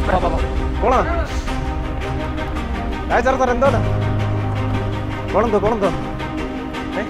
കോളാ ആ sir sir എന്തോടാ കോളന്തോ കോളന്തോ ഏ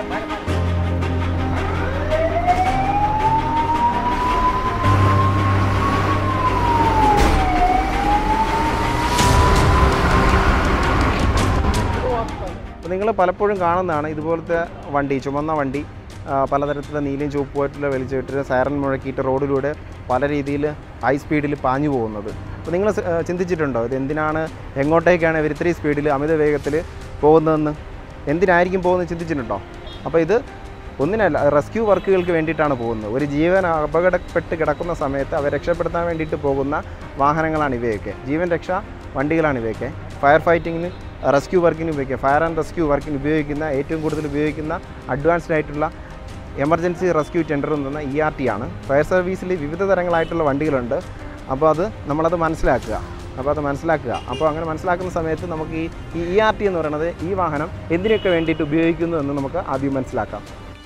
അപ്പോൾ നിങ്ങൾ പലപ്പോഴും കാണുന്നതാണ് ഇതുപോലത്തെ വണ്ടി ചുമന്ന വണ്ടി ആ, പലതരത്തിലുള്ള നീലയും ചുവപ്പുമായിട്ടുള്ള വലിച്ചിട്ട് സൈറൻ മുഴക്കിയിട്ട് റോഡിലൂടെ പല രീതിയിൽ ഹൈ സ്പീഡിൽ പാഞ്ഞു പോകുന്നത് അപ്പോൾ നിങ്ങൾ സ- ആ, ചിന്തിച്ചിട്ടുണ്ടോ ഇത് എന്തിനാണ് എങ്ങോട്ടേക്കാണ് ഇവർ ഇത്രയും സ്പീഡിൽ അമിത വേഗത്തിൽ പോകുന്നതെന്ന് എന്തിനായിരിക്കും പോകുന്നത് ചിന്തിച്ചിട്ടുണ്ടോ അപ്പോൾ ഇത് ഒന്നിനല്ല റെസ്ക്യൂ വർക്കുകൾക്ക് വേണ്ടിയിട്ടാണ് പോകുന്നത് ഒരു ജീവൻ അപകടപ്പെട്ട് കിടക്കുന്ന സമയത്ത് അവരെ രക്ഷപ്പെടുത്താൻ വേണ്ടിയിട്ട് പോകുന്ന വാഹനങ്ങളാണ് ഇവയൊക്കെ ജീവൻ രക്ഷാ വണ്ടികളാണ് ഇവയൊക്കെ ഫയർ ഫൈറ്റിങ്ങിന് റെസ്ക്യൂ വർക്കിന് ഉപയോഗിക്കുക ഫയർ ആൻഡ് റെസ്ക്യൂ വർക്കിന് ഉപയോഗിക്കുന്ന ഏറ്റവും കൂടുതൽ ഉപയോഗിക്കുന്ന അഡ്വാൻസ്ഡ് ആയിട്ടുള്ള എമർജൻസി റെസ്ക്യൂ ടെൻഡർ എന്ന് പറഞ്ഞാൽ ഇ ആർ ടി ആണ് ഫയർ സർവീസിൽ വിവിധ തരങ്ങളായിട്ടുള്ള വണ്ടികളുണ്ട് അപ്പോൾ അത് നമ്മളത് മനസ്സിലാക്കുക അപ്പോൾ അത് മനസ്സിലാക്കുക അപ്പോൾ അങ്ങനെ മനസ്സിലാക്കുന്ന സമയത്ത് നമുക്ക് ഈ ഇ ആർ ടി എന്ന് പറയുന്നത് ഈ വാഹനം എന്തിനൊക്കെ വേണ്ടിയിട്ട് ഉപയോഗിക്കുന്നു എന്ന് നമുക്ക് ആദ്യം മനസ്സിലാക്കാം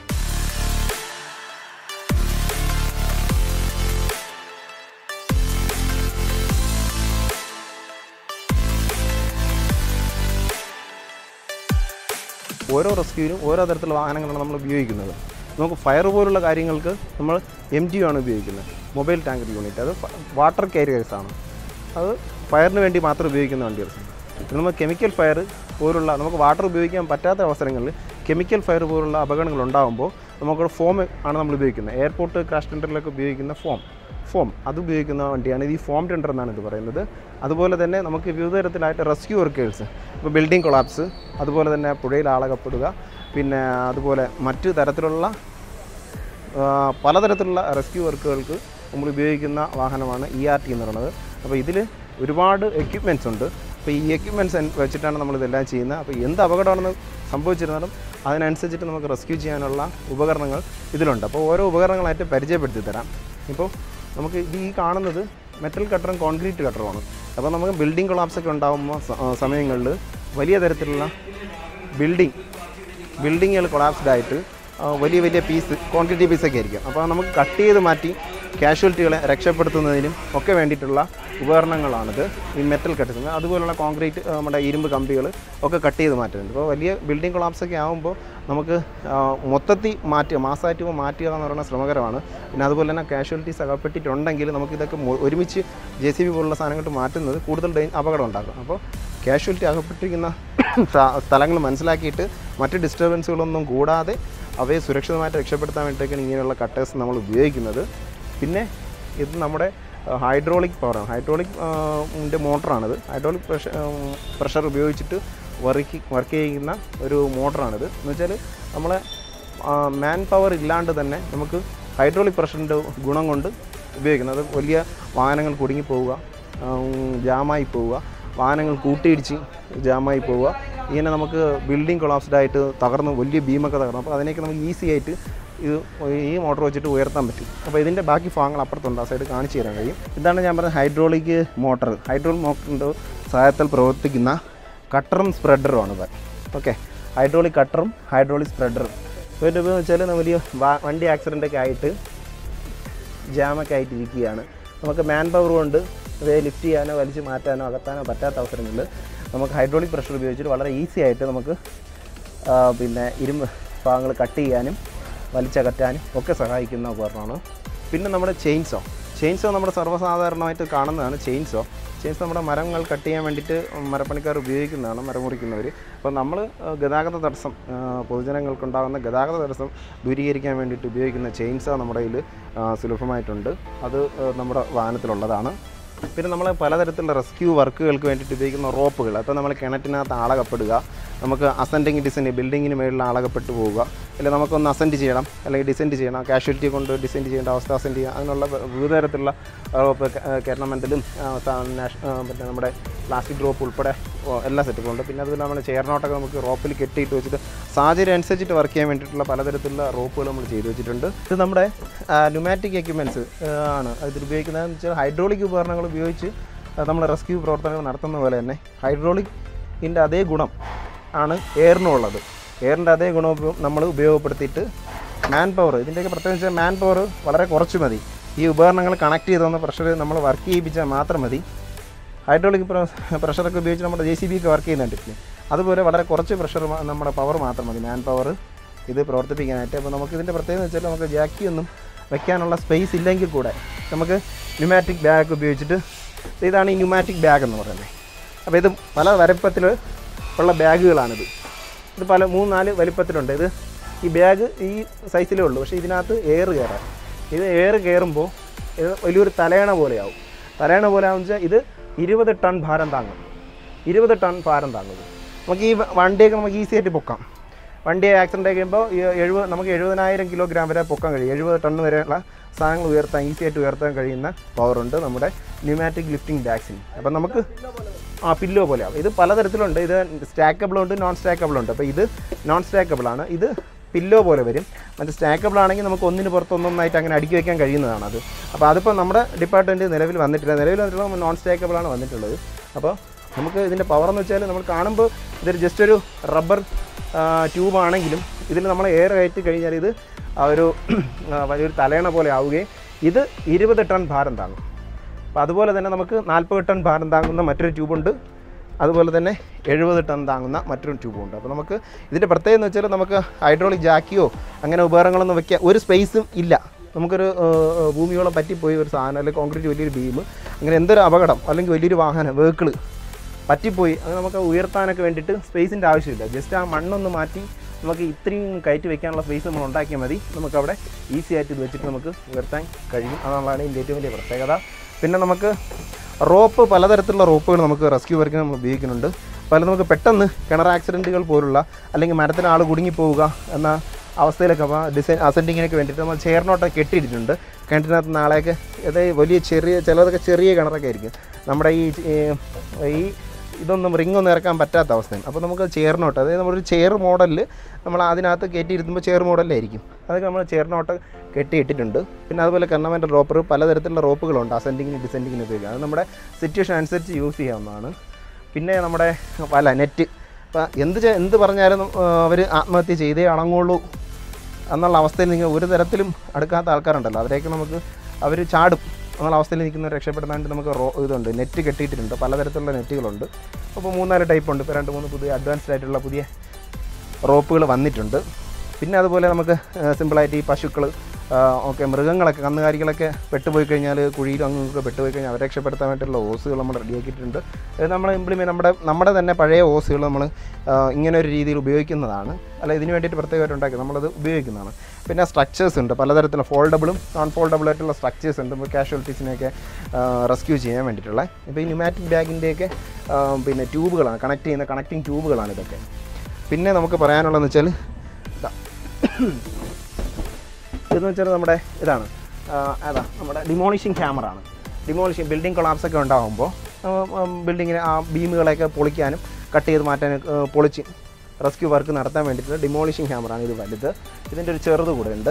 ഓരോ റെസ്ക്യൂവിനും ഓരോ തരത്തിലുള്ള വാഹനങ്ങളാണ് നമ്മൾ ഉപയോഗിക്കുന്നത് നമുക്ക് ഫയർ പോലുള്ള കാര്യങ്ങൾക്ക് നമ്മൾ എം ടി ആണ് ഉപയോഗിക്കുന്നത് മൊബൈൽ ടാങ്കർ യൂണിറ്റ് അത് വാട്ടർ കാരിയേഴ്സാണ് അത് ഫയറിന് വേണ്ടി മാത്രം ഉപയോഗിക്കുന്ന വണ്ടികൾ നമ്മൾ കെമിക്കൽ ഫയർ പോലുള്ള നമുക്ക് വാട്ടർ ഉപയോഗിക്കാൻ പറ്റാത്ത അവസരങ്ങളിൽ കെമിക്കൽ ഫയർ പോലുള്ള അപകടങ്ങൾ ഉണ്ടാകുമ്പോൾ നമുക്ക് ഫോം ആണ് നമ്മൾ ഉപയോഗിക്കുന്നത് എയർപോർട്ട് ക്രാഷ് ടെൻഡറിലൊക്കെ ഉപയോഗിക്കുന്ന ഫോം ഫോം അത് ഉപയോഗിക്കുന്ന വണ്ടിയാണ് ഇത് ഈ ഫോം ടെൻഡർ എന്നാണ് ഇത് പറയുന്നത് അതുപോലെ തന്നെ നമുക്ക് വിവിധ തരത്തിലായിട്ട് റെസ്ക്യൂ വർക്കേഴ്സ് ഇപ്പോൾ ബിൽഡിംഗ് കൊളാപ്സ് അതുപോലെ തന്നെ പുഴയിൽ ആളകപ്പെടുക പിന്നെ അതുപോലെ മറ്റു തരത്തിലുള്ള ആ, പലതരത്തിലുള്ള റെസ്ക്യൂ വർക്കുകൾക്ക് നമ്മൾ ഉപയോഗിക്കുന്ന വാഹനമാണ് ഇ ആർ ടി എന്ന് പറയുന്നത് അപ്പോൾ ഇതിൽ ഒരുപാട് എക്യുപ്മെൻറ്റ്സ് ഉണ്ട് അപ്പോൾ ഈ എക്യുപ്മെൻറ്റ്സ് വെച്ചിട്ടാണ് നമ്മളിതെല്ലാം ചെയ്യുന്നത് അപ്പോൾ എന്ത് അപകടമാണെന്ന് സംഭവിച്ചിരുന്നാലും അതിനനുസരിച്ചിട്ട് നമുക്ക് റെസ്ക്യൂ ചെയ്യാനുള്ള ഉപകരണങ്ങൾ ഇതിലുണ്ട് അപ്പോൾ ഓരോ ഉപകരണങ്ങളായിട്ട് പരിചയപ്പെടുത്തി തരാം ഇപ്പോൾ നമുക്ക് ഇത് ഈ കാണുന്നത് മെറ്റൽ കട്ടറും കോൺക്രീറ്റ് കട്ടറുമാണ് അപ്പോൾ നമുക്ക് ബിൽഡിംഗ് കൊളാപ്സ് ഒക്കെ ഉണ്ടാകുമ്പോൾ സമയങ്ങളിൽ വലിയ തരത്തിലുള്ള ബിൽഡിംഗ് ബിൽഡിങ്ങുകൾ കൊളാപ്സ്ഡ് ആയിട്ട് ആ, വലിയ വലിയ പീസ് ക്വാണ്ടിറ്റി പീസൊക്കെ ആയിരിക്കും അപ്പോൾ നമുക്ക് കട്ട് ചെയ്ത് മാറ്റി കാഷ്വാലിറ്റികളെ രക്ഷപ്പെടുത്തുന്നതിനും ഒക്കെ വേണ്ടിയിട്ടുള്ള ഉപകരണങ്ങളാണിത് ഈ മെറ്റൽ കട്ട് അതുപോലുള്ള കോൺക്രീറ്റ് ആ, നമ്മുടെ ഇരുമ്പ് കമ്പികൾ ഒക്കെ കട്ട് ചെയ്ത് മാറ്റുന്നുണ്ട് അപ്പോൾ വലിയ ബിൽഡിംഗ് കൊളാപ്സ് ഒക്കെ ആകുമ്പോൾ നമുക്ക് ആ, മൊത്തത്തിൽ മാറ്റുക മാസമായിട്ട് മാറ്റുക എന്ന് പറയുന്നത് ശ്രമകരമാണ് പിന്നെ അതുപോലെ തന്നെ കാഷ്വാലിറ്റീസ് അകപ്പെട്ടിട്ടുണ്ടെങ്കിൽ നമുക്കിതൊക്കെ മൊ- ഒരുമിച്ച് ജെ സി ബി പോലുള്ള സാധനങ്ങൾ മാറ്റുന്നത് കൂടുതൽ ഡേ അപകടം ഉണ്ടാക്കും അപ്പോൾ കാഷ്വാലിറ്റി അകപ്പെട്ടിരിക്കുന്ന സ്ഥലങ്ങൾ മനസ്സിലാക്കിയിട്ട് മറ്റ് ഡിസ്റ്റർബൻസുകളൊന്നും കൂടാതെ അവയെ സുരക്ഷിതമായിട്ട് രക്ഷപ്പെടുത്താൻ വേണ്ടിയിട്ടൊക്കെയാണ് ഇങ്ങനെയുള്ള കട്ടേഴ്സ് നമ്മൾ ഉപയോഗിക്കുന്നത് പിന്നെ ഇത് നമ്മുടെ ഹൈഡ്രോളിക് പവറാണ് ഹൈഡ്രോളിക് ൻ്റെ മോട്ടറാണിത് ഹൈഡ്രോളിക് പ്രഷർ പ്രഷർ ഉപയോഗിച്ചിട്ട് വർക്ക് വർക്ക് ചെയ്യുന്ന ഒരു മോട്ടറാണിത് എന്ന് വെച്ചാൽ നമ്മളെ മാൻ പവർ ഇല്ലാണ്ട് തന്നെ നമുക്ക് ഹൈഡ്രോളിക് പ്രഷറിൻ്റെ ഗുണം കൊണ്ട് ഉപയോഗിക്കുന്നത് അത് വലിയ വാഹനങ്ങൾ കുടുങ്ങി പോവുക ഉം, ജാമായി പോവുക വാഹനങ്ങൾ കൂട്ടിയിടിച്ച് ജാമായി പോവുക ഇങ്ങനെ നമുക്ക് ബിൽഡിംഗ് കൊളാപ്സ്ഡ് ആയിട്ട് തകർന്ന് വലിയ ബീമൊക്കെ തകർന്നു അപ്പോൾ അതിനെയൊക്കെ നമുക്ക് ഈസി ആയിട്ട് ഇത് ഈ മോട്ടർ വെച്ചിട്ട് ഉയർത്താൻ പറ്റും അപ്പോൾ ഇതിൻ്റെ ബാക്കി ഭാഗങ്ങൾ അപ്പുറത്തുണ്ട് ആ സൈഡ് കാണിച്ചു തരാൻ കഴിയും ഇതാണ് ഞാൻ പറഞ്ഞത് ഹൈഡ്രോളിക് മോട്ടർ ഹൈഡ്രോളിക് മോട്ടറിൻ്റെ സഹായത്താൽ പ്രവർത്തിക്കുന്ന കട്ടറും സ്പ്രെഡറുമാണ് ഇത് ഓക്കെ ഹൈഡ്രോളിക് കട്ടറും ഹൈഡ്രോളിക് സ്പ്രെഡറും ഇതിൻ്റെ ഉപയോഗം വെച്ചാൽ വലിയ വാ- വണ്ടി ആക്സിഡൻ്റൊക്കെ ആയിട്ട് ജാമൊക്കെ ആയിട്ട് ഇരിക്കുകയാണ് നമുക്ക് മാൻ പവർ കൊണ്ട് ഇവയെ ലിഫ്റ്റ് ചെയ്യാനോ വലിച്ച് മാറ്റാനോ അകത്താനോ പറ്റാത്ത അവസരങ്ങളിൽ നമുക്ക് ഹൈഡ്രോളിക് പ്രഷർ ഉപയോഗിച്ചിട്ട് വളരെ ഈസി ആയിട്ട് നമുക്ക് ആ, പിന്നെ ഇരുമ്പ് ഭാഗങ്ങൾ കട്ട് ചെയ്യാനും വലിച്ചകറ്റാനും ഒക്കെ സഹായിക്കുന്ന ഉപകരണമാണ് പിന്നെ നമ്മുടെ ചെയിൻസോ ചെയിൻസോ നമ്മുടെ സർവ്വസാധാരണമായിട്ട് കാണുന്നതാണ് ചെയിൻസോ ചെയിൻസ് നമ്മുടെ മരങ്ങൾ കട്ട് ചെയ്യാൻ വേണ്ടിയിട്ട് മരപ്പണിക്കാർ ഉപയോഗിക്കുന്നതാണ് മരം മുറിക്കുന്നവർ അപ്പോൾ നമ്മൾ ഗതാഗത തടസ്സം ആ, പൊതുജനങ്ങൾക്കുണ്ടാകുന്ന ഗതാഗത തടസ്സം ദൂരീകരിക്കാൻ വേണ്ടിയിട്ട് ഉപയോഗിക്കുന്ന ചെയിൻസോ നമ്മുടെ കയ്യിൽ സുലഭമായിട്ടുണ്ട് അത് ആ, നമ്മുടെ വാഹനത്തിലുള്ളതാണ് പിന്നെ നമ്മൾ പലതരത്തിലുള്ള റെസ്ക്യൂ വർക്കുകൾക്ക് വേണ്ടിയിട്ട് ഉപയോഗിക്കുന്ന റോപ്പുകൾ അപ്പോൾ നമ്മൾ കിണറ്റിനകത്ത് ആളകപ്പെടുക നമുക്ക് അസെൻഡിങ് ഡിസെൻഡ് ബിൽഡിങ്ങിന് മേളിൽ ആളകപ്പെട്ട് പോവുക അല്ലെങ്കിൽ നമുക്കൊന്ന് അസെൻഡ് ചെയ്യണം അല്ലെങ്കിൽ ഡിസെൻഡ് ചെയ്യണം കാഷ്വാലിറ്റി കൊണ്ട് ഡിസെൻഡ് ചെയ്യേണ്ട അവസ്ഥ അസെൻഡ് ചെയ്യുക അങ്ങനെയുള്ള വിവിധ തരത്തിലുള്ള റോപ്പ് കേരളമെൻ്റലും പിന്നെ നമ്മുടെ പ്ലാസ്റ്റിക് ഡ്രോപ്പ് ഉൾപ്പെടെ ഓ, എല്ലാ സെറ്റുകളും ഉണ്ട് പിന്നെ അതുപോലെ നമ്മൾ ചെയർനോട്ടൊക്കെ നമുക്ക് റോപ്പിൽ കെട്ടിയിട്ട് വെച്ചിട്ട് സാഹചര്യം അനുസരിച്ചിട്ട് വർക്ക് ചെയ്യാൻ വേണ്ടിയിട്ടുള്ള പലതരത്തിലുള്ള റോപ്പുകൾ നമ്മൾ ചെയ്തു വെച്ചിട്ടുണ്ട് ഇത് നമ്മുടെ ന്യൂമാറ്റിക് എക്യുപ്മെൻറ്റ്സ് ആണ് ഇതിൽ ഉപയോഗിക്കുന്നതെന്ന് വെച്ചാൽ ഹൈഡ്രോളിക് ഉപകരണങ്ങൾ ഉപയോഗിച്ച് നമ്മൾ റെസ്ക്യൂ പ്രവർത്തനങ്ങൾ നടത്തുന്ന പോലെ തന്നെ ഹൈഡ്രോളിക്കിൻ്റെ അതേ ഗുണം ആണ് എയറിനുള്ളത് എയറിൻ്റെ അതേ ഗുണം ഉപ- നമ്മൾ ഉപയോഗപ്പെടുത്തിയിട്ട് മാൻ പവർ ഇതിൻ്റെയൊക്കെ പ്രത്യേകിച്ച് മാൻ പവർ വളരെ കുറച്ച് മതി ഈ ഉപകരണങ്ങൾ കണക്ട് ചെയ്ത് തന്ന പ്രഷർ നമ്മൾ വർക്ക് ചെയ്യിപ്പിച്ചാൽ മാത്രം മതി ഹൈഡ്രോളിക് പ്രഷറൊക്കെ ഉപയോഗിച്ച് നമ്മുടെ ജെ സി ബി ഒക്കെ വർക്ക് ചെയ്യുന്നുണ്ടല്ലേ അതുപോലെ വളരെ കുറച്ച് പ്രഷർ നമ്മുടെ പവർ മാത്രം മതി മാൻ പവർ ഇത് പ്രവർത്തിപ്പിക്കാനായിട്ട് അപ്പോൾ നമുക്ക് ഇതിൻ്റെ പ്രത്യേകത എന്ന് വെച്ചാൽ നമുക്ക് ജാക്കി ഒന്നും വെക്കാനുള്ള സ്പേസ് ഇല്ലെങ്കിൽ കൂടെ നമുക്ക് ന്യൂമാറ്റിക് ബാഗ് ഉപയോഗിച്ചിട്ട് ഇതാണ് ഈ ന്യൂമാറ്റിക് ബാഗ് എന്ന് പറയുന്നത് അപ്പോൾ ഇത് പല വലുപ്പത്തിൽ ഉള്ള ബാഗുകളാണിത് ഇത് പല മൂന്ന് നാല് വലിപ്പത്തിലുണ്ട് ഇത് ഈ ബാഗ് ഈ സൈസിലേ ഉള്ളൂ പക്ഷേ ഇതിനകത്ത് എയർ കയറാം ഇത് എയർ കയറുമ്പോൾ ഇത് വലിയൊരു തലയണ പോലെയാവും തലയണ പോലെ ആവുന്ന വെച്ചാൽ ഇത് ഇരുപത് ടൺ ഭാരം താങ്ങും ഇരുപത് ടൺ ഭാരം താങ്ങും ഇത്. നമുക്ക് ഈ വണ്ടിയൊക്കെ നമുക്ക് ഈസി ആയിട്ട് പൊക്കാം വണ്ടി ആക്സിഡൻ്റ് ആയി കഴിയുമ്പോൾ ഈ എഴുപത് നമുക്ക് എഴുപതിനായിരം കിലോഗ്രാം വരെ പൊക്കാൻ കഴിയും എഴുപത് ടൺ വരെയുള്ള സാധനങ്ങൾ ഉയർത്താൻ ഈസി ആയിട്ട് ഉയർത്താൻ കഴിയുന്ന പവറുണ്ട് നമ്മുടെ ന്യൂമാറ്റിക് ലിഫ്റ്റിംഗ് ബാഗ്സിന് അപ്പം നമുക്ക് ആ പില്ലോ പോലെയാവും ഇത് പലതരത്തിലുണ്ട് ഇത് സ്റ്റാക്കബിൾ ഉണ്ട് നോൺ സ്റ്റാക്കബിൾ ഉണ്ട് അപ്പോൾ ഇത് നോൺ സ്റ്റാക്കബിൾ ആണ് ഇത് പില്ലോ പോലെ വരും മറ്റേ സ്റ്റാക്കബിൾ ആണെങ്കിൽ നമുക്ക് ഒന്നിന് പുറത്ത് ഒന്നൊന്നായിട്ട് അങ്ങനെ അടുക്കി വയ്ക്കാൻ കഴിയുന്നതാണ് അത് അപ്പോൾ അതിപ്പോൾ നമ്മുടെ ഡിപ്പാർട്ട്മെൻറ്റ് നിലവിൽ വന്നിട്ടില്ല നിലവിൽ വന്നിട്ടുള്ള നോൺ സ്റ്റാക്കബിൾ ആണ് വന്നിട്ടുള്ളത് അപ്പോൾ നമുക്ക് ഇതിൻ്റെ പവർ എന്ന് വെച്ചാൽ നമ്മൾ കാണുമ്പോൾ ഇതൊരു ജസ്റ്റ് ഒരു റബ്ബർ ട്യൂബ് ആണെങ്കിലും ഇതിൽ നമ്മൾ എയർ കയറ്റി കഴിഞ്ഞാൽ ഇത് ആ ഒരു ആ, വലിയൊരു തലയണ പോലെ ആവുകയും ഇത് ഇരുപത് ടൺ ഭാരം താങ്ങും അപ്പോൾ അതുപോലെ തന്നെ നമുക്ക് നാൽപ്പത് ടൺ ഭാരം താങ്ങുന്ന മറ്റൊരു ട്യൂബുണ്ട് അതുപോലെ തന്നെ എഴുപത് ടൺ താങ്ങുന്ന മറ്റൊരു ട്യൂബുണ്ട് അപ്പോൾ നമുക്ക് ഇതിൻ്റെ പ്രത്യേകത എന്ന് വെച്ചാൽ നമുക്ക് ഹൈഡ്രോളിക് ജാക്കിയോ അങ്ങനെ ഉപകരണങ്ങളൊന്നും വെക്കാൻ ഒരു സ്പേസും ഇല്ല നമുക്കൊരു ആ, ആ, ഭൂമിയോളം പറ്റിപ്പോയി ഒരു സാധനം അല്ലെങ്കിൽ കോൺക്രീറ്റ് വലിയൊരു ബീം അങ്ങനെ എന്തൊരു അപകടം അല്ലെങ്കിൽ വലിയൊരു വാഹനം വെഹിക്കിൾ പറ്റിപ്പോയി അത് നമുക്ക് ഉയർത്താനൊക്കെ വേണ്ടിയിട്ട് സ്പേസിൻ്റെ ആവശ്യമില്ല ജസ്റ്റ് ആ മണ്ണൊന്ന് മാറ്റി നമുക്ക് ഇത്രയും കയറ്റി വെക്കാനുള്ള സ്പേസ് നമ്മൾ ഉണ്ടാക്കിയാൽ മതി നമുക്കവിടെ ഈസി ആയിട്ട് ഇത് വെച്ചിട്ട് നമുക്ക് ഉയർത്താൻ കഴിയും അതാണ് ഇതിൻ്റെ ഏറ്റവും വലിയ പ്രത്യേകത പിന്നെ നമുക്ക് റോപ്പ് പലതരത്തിലുള്ള റോപ്പുകൾ നമുക്ക് റെസ്ക്യൂ വർക്കിന് നമ്മൾ ഉപയോഗിക്കുന്നുണ്ട് പല നമുക്ക് പെട്ടെന്ന് കിണർ ആക്സിഡൻറ്റുകൾ പോലുള്ള അല്ലെങ്കിൽ മരത്തിന് ആൾ കുടുങ്ങിപ്പോവുക എന്ന അവസ്ഥയിലൊക്കെ അപ്പോൾ ഡിസൈൻ അസെൻഡിങ്ങിനൊക്കെ വേണ്ടിയിട്ട് നമ്മൾ ചേർന്നോട്ടൊക്കെ കെട്ടിയിട്ടുണ്ട് കിണറ്റിനകത്ത് നാളെയൊക്കെ അതായത് വലിയ ചെറിയ ചിലതൊക്കെ ചെറിയ കിണറൊക്കെ ആയിരിക്കും നമ്മുടെ ഈ ഈ ഇതൊന്നും റിങ്ങൊന്നും ഇറക്കാൻ പറ്റാത്ത അവസ്ഥയാണ് അപ്പോൾ നമുക്ക് ചേർന്നോട്ട് അതായത് നമ്മളൊരു ചെയർ മോഡലിൽ നമ്മൾ അതിനകത്ത് കയറ്റിയിരുത്തുമ്പോൾ ചെയർ മോഡലിലായിരിക്കും അതൊക്കെ നമ്മൾ ചേർന്നോട്ട് കെട്ടിയിട്ടിട്ടുണ്ട് പിന്നെ അതുപോലെ കർണമെൻ്റൽ റോപ്പർ പലതരത്തിലുള്ള റോപ്പുകളുണ്ട് അസെൻഡിങ്ങിന് ഡിസെൻഡിങ്ങിന് ഉപയോഗിക്കുക അത് നമ്മുടെ സിറ്റുവേഷൻ അനുസരിച്ച് യൂസ് ചെയ്യാവുന്നതാണ് പിന്നെ നമ്മുടെ വല നെറ്റ് ഇപ്പോൾ എന്ത് ചെ- എന്ത് പറഞ്ഞാലും അവർ ആത്മഹത്യ ചെയ്തേ അടങ്ങുള്ളൂ എന്നുള്ള അവസ്ഥയിൽ നിങ്ങൾ ഒരു തരത്തിലും അടുക്കാത്ത ആൾക്കാരുണ്ടല്ലോ അവരെയൊക്കെ നമുക്ക് അവർ ചാടും എന്നുള്ള അവസ്ഥയിൽ നിൽക്കുന്നവർ രക്ഷപ്പെടുത്താണ്ട് നമുക്ക് റോ ഇതുണ്ട് നെറ്റ് കെട്ടിയിട്ടുണ്ട് പലതരത്തിലുള്ള നെറ്റുകളുണ്ട് അപ്പോൾ മൂന്നാല് ടൈപ്പ് ഉണ്ട് ഇപ്പോൾ രണ്ട് മൂന്ന് പുതിയ അഡ്വാൻസ്ഡ് ആയിട്ടുള്ള പുതിയ റോപ്പുകൾ വന്നിട്ടുണ്ട് പിന്നെ അതുപോലെ നമുക്ക് സിമ്പിളായിട്ട് ഈ പശുക്കൾ ഒക്കെ മൃഗങ്ങളൊക്കെ കന്നുകാലികളൊക്കെ പെട്ടുപോയി കഴിഞ്ഞാൽ കുഴിയിലും അങ്ങനെയൊക്കെ പെട്ടുപോയി കഴിഞ്ഞാൽ അവരെ രക്ഷപ്പെടുത്താൻ വേണ്ടിയിട്ടുള്ള ഓസുകൾ നമ്മൾ റെഡിയാക്കിയിട്ടുണ്ട് ഇത് നമ്മൾ ഇംപ്ലിമെൻറ്റ് നമ്മുടെ നമ്മുടെ തന്നെ പഴയ ഓസുകൾ നമ്മൾ ഇങ്ങനെ ഒരു രീതിയിൽ ഉപയോഗിക്കുന്നതാണ് അല്ല ഇതിന് വേണ്ടിയിട്ട് പ്രത്യേകമായിട്ട് ഉണ്ടാക്കി നമ്മളത് ഉപയോഗിക്കുന്നതാണ് പിന്നെ സ്ട്രക്ചേഴ്സ് ഉണ്ട് പലതരത്തിലുള്ള ഫോൾഡബിളും നോൺ ഫോൾഡബിൾ ആയിട്ടുള്ള സ്ട്രക്ചേഴ്സ് ഉണ്ട് ഇപ്പോൾ കാഷ്വാലിറ്റീസിനെയൊക്കെ റെസ്ക്യൂ ചെയ്യാൻ വേണ്ടിയിട്ടുള്ള ഇപ്പോൾ ഈ ന്യൂമാറ്റിക് ബാഗിൻ്റെയൊക്കെ പിന്നെ ട്യൂബുകളാണ് കണക്ട് ചെയ്യുന്ന കണക്റ്റിംഗ് ട്യൂബുകളാണ് ഇതൊക്കെ പിന്നെ നമുക്ക് പറയാനുള്ളതെന്ന് വെച്ചാൽ ഇതാ. ഇതെന്ന് വെച്ചാൽ നമ്മുടെ ഇതാണ് ആ, അതാ നമ്മുടെ ഡിമോളിഷിങ് ക്യാമറ ആണ് ഡിമോളിഷിങ് ബിൽഡിംഗ് കൊളാപ്സ് ഒക്കെ ഉണ്ടാകുമ്പോൾ ബിൽഡിങ്ങിനെ ആ ബീമുകളെയൊക്കെ പൊളിക്കാനും കട്ട് ചെയ്ത് മാറ്റാനും ആ, പൊളിച്ച് റെസ്ക്യൂ വർക്ക് നടത്താൻ വേണ്ടിയിട്ട് ഡിമോളിഷിങ് ക്യാമറ ആണ് ഇത് വലുത് ഇതിൻ്റെ ഒരു ചെറുത് കൂടെ ഉണ്ട്